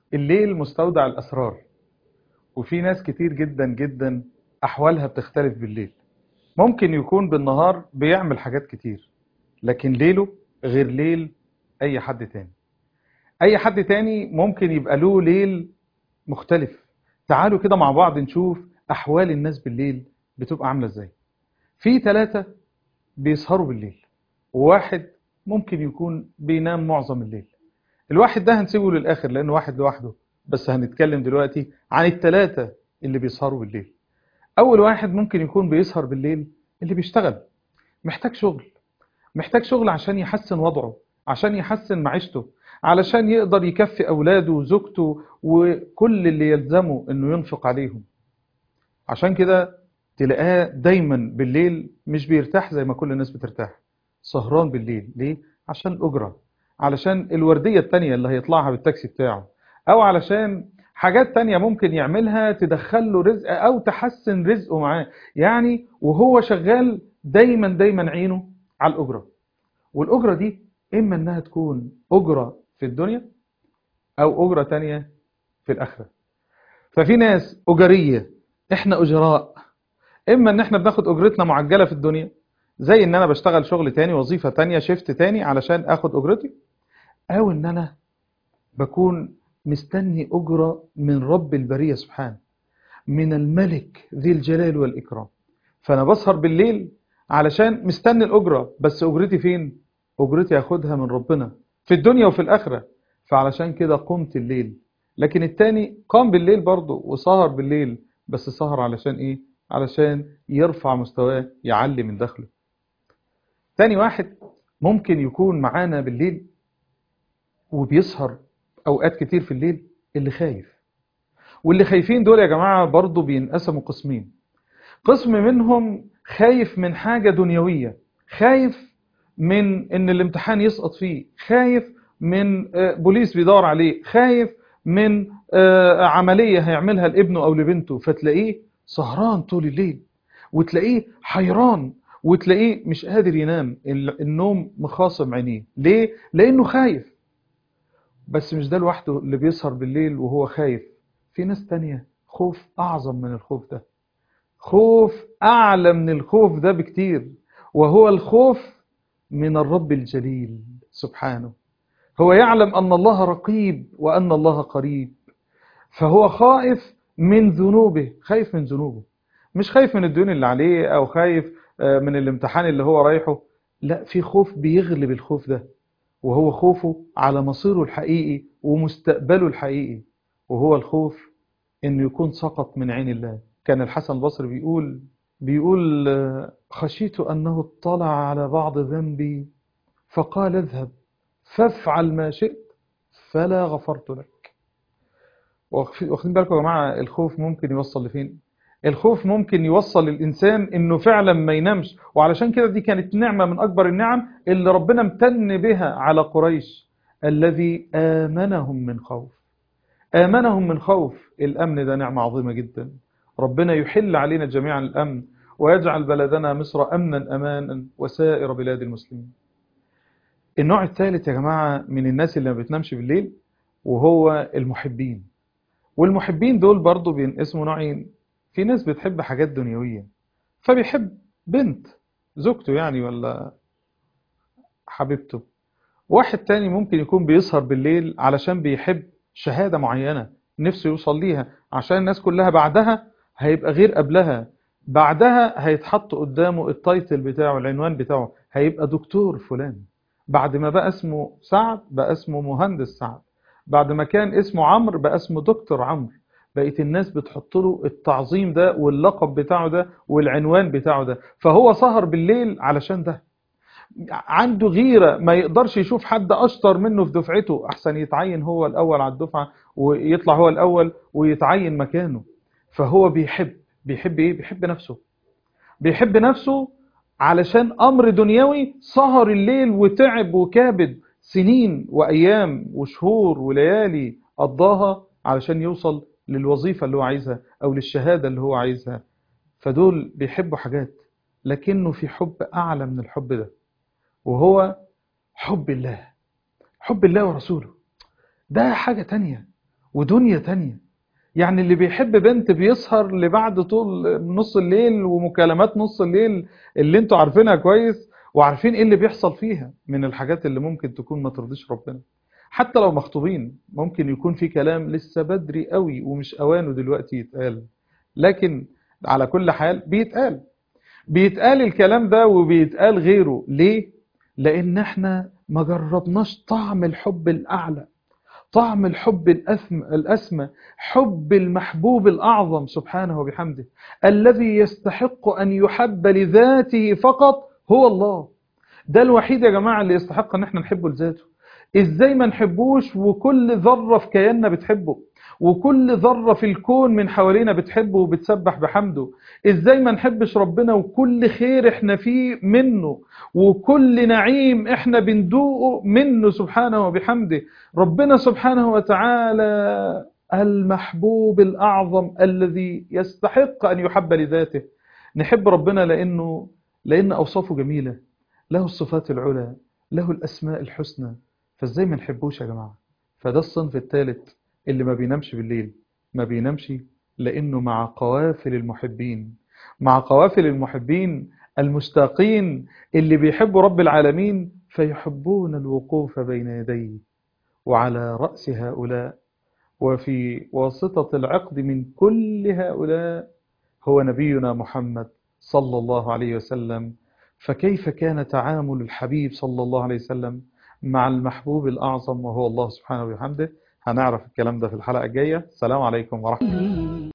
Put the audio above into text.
الليل مستودع الأسرار وفي ناس كتير جدا جدا أحوالها بتختلف بالليل ممكن يكون بالنهار بيعمل حاجات كتير لكن ليله غير ليل أي حد تاني أي حد تاني ممكن يبقى له ليل مختلف تعالوا كده مع بعض نشوف أحوال الناس بالليل بتبقى عاملة إزاي في ثلاثة بيسهروا بالليل وواحد ممكن يكون بينام معظم الليل الواحد ده هنسيبه للآخر لأنه واحد لوحده بس هنتكلم دلوقتي عن الثلاثة اللي بيسهروا بالليل أول واحد ممكن يكون بيسهر بالليل اللي بيشتغل محتاج شغل محتاج شغل عشان يحسن وضعه عشان يحسن معيشته علشان يقدر يكفي أولاده وزوجته وكل اللي يلزمه أنه ينفق عليهم عشان كده تلاقاه دايما بالليل مش بيرتاح زي ما كل الناس بترتاح سهران بالليل ليه؟ عشان الأجرة علشان الوردية التانية اللي هيطلعها بالتاكسي بتاعه أو علشان حاجات تانية ممكن يعملها تدخل له رزق أو تحسن رزقه معاه يعني وهو شغال دايما دايما عينه على الأجرة والأجرة دي إما أنها تكون أجرة في الدنيا أو أجرة تانية في الآخرة ففي ناس أجرية إحنا أجراء إما أن إحنا بناخد أجرتنا معجلة في الدنيا زي ان انا بشتغل شغل تاني وظيفة تانية شيفت تاني علشان اخد اجرتي او ان انا بكون مستني اجرة من رب البرية سبحانه من الملك ذي الجلال والاكرام فانا بسهر بالليل علشان مستني الاجرة بس اجرتي فين اجرتي اخدها من ربنا في الدنيا وفي الاخرة فعلشان كده قمت الليل لكن التاني قام بالليل برضه وسهر بالليل بس سهر علشان ايه علشان يرفع مستواه يعلي من دخله تاني واحد ممكن يكون معانا بالليل وبيسهر أوقات كتير في الليل اللي خايف واللي خايفين دول يا جماعة برضو بينقسموا قسمين قسم منهم خايف من حاجة دنيوية خايف من ان الامتحان يسقط فيه خايف من بوليس بيدور عليه خايف من عملية هيعملها لابنه أو لبنته فتلاقيه سهران طول الليل وتلاقيه حيران وتلاقيه مش قادر ينام النوم مخاصم عينيه ليه؟ لأنه خايف بس مش ده لوحده اللي بيسهر بالليل وهو خايف في ناس تانية خوف أعظم من الخوف ده خوف أعلى من الخوف ده بكتير وهو الخوف من الرب الجليل سبحانه هو يعلم أن الله رقيب وأن الله قريب فهو خائف من ذنوبه خايف من ذنوبه مش خايف من الديون اللي عليه أو خايف من الامتحان اللي هو رايحه لا في خوف بيغلب الخوف ده وهو خوفه على مصيره الحقيقي ومستقبله الحقيقي وهو الخوف انه يكون سقط من عين الله كان الحسن البصري بيقول بيقول خشيت أنه اطلع على بعض ذنبي فقال اذهب فافعل ما شئت فلا غفرت لك واخدين بالكم يا جماعة الخوف ممكن يوصل لفين الخوف ممكن يوصل الإنسان إنه فعلا ما ينامش وعلشان كده دي كانت نعمة من أكبر النعم اللي ربنا امتن بها على قريش الذي آمنهم من خوف آمنهم من خوف الأمن ده نعمة عظيمة جدا ربنا يحل علينا جميعا الأمن ويجعل بلدنا مصر أمنا أمانا وسائر بلاد المسلمين النوع الثالث يا جماعة من الناس اللي ما بتنامش بالليل وهو المحبين والمحبين دول برضو بينقسموا نوعين في ناس بتحب حاجات دنيوية فبيحب بنت زوجته يعني ولا حبيبته واحد تاني ممكن يكون بيسهر بالليل علشان بيحب شهادة معينة نفسه يوصل ليها عشان الناس كلها بعدها هيبقى غير قبلها بعدها هيتحط قدامه التايتل بتاعه العنوان بتاعه هيبقى دكتور فلان بعد ما بقى اسمه سعد بقى اسمه مهندس سعد بعد ما كان اسمه عمرو بقى اسمه دكتور عمرو بقيت الناس بتحط له التعظيم ده واللقب بتاعه ده والعنوان بتاعه ده فهو سهر بالليل علشان ده عنده غيرة ما يقدرش يشوف حد أشطر منه في دفعته أحسن يتعين هو الأول على الدفعة ويطلع هو الأول ويتعين مكانه فهو بيحب بيحب إيه؟ بيحب نفسه بيحب نفسه علشان أمر دنيوي سهر الليل وتعب وكابد سنين وأيام وشهور وليالي قضاها علشان يوصل للوظيفة اللي هو عايزها أو للشهادة اللي هو عايزها فدول بيحبوا حاجات لكنه في حب أعلى من الحب ده وهو حب الله حب الله ورسوله ده حاجة تانية ودنيا تانية يعني اللي بيحب بنت بيسهر لبعد طول نص الليل ومكالمات نص الليل اللي انتوا عارفينها كويس وعارفين ايه اللي بيحصل فيها من الحاجات اللي ممكن تكون ما ترضيش ربنا حتى لو مخطوبين ممكن يكون في كلام لسه بدري قوي ومش اوانه دلوقتي يتقال لكن على كل حال بيتقال بيتقال الكلام ده وبيتقال غيره ليه؟ لان احنا ما جربناش طعم الحب الاعلى طعم الحب الأثم الأسمى حب المحبوب الأعظم سبحانه وبحمده الذي يستحق أن يحب لذاته فقط هو الله ده الوحيد يا جماعة اللي يستحق أن احنا نحبه لذاته إزاي ما نحبوش وكل ذرة في كياننا بتحبه وكل ذرة في الكون من حوالينا بتحبه وبتسبح بحمده ازاي ما نحبش ربنا وكل خير احنا فيه منه وكل نعيم احنا بندوقه منه سبحانه وبحمده ربنا سبحانه وتعالى المحبوب الأعظم الذي يستحق أن يحب لذاته نحب ربنا لأنه لأن أوصافه جميلة له الصفات العلى له الأسماء الحسنى فازاي ما نحبوش يا جماعة فده الصنف الثالث اللي ما بينامش بالليل ما بينامش لأنه مع قوافل المحبين مع قوافل المحبين المشتاقين اللي بيحبوا رب العالمين فيحبون الوقوف بين يديه وعلى رأس هؤلاء وفي واسطة العقد من كل هؤلاء هو نبينا محمد صلى الله عليه وسلم فكيف كان تعامل الحبيب صلى الله عليه وسلم مع المحبوب الأعظم وهو الله سبحانه وبحمده هنعرف الكلام ده في الحلقة الجاية السلام عليكم ورحمة الله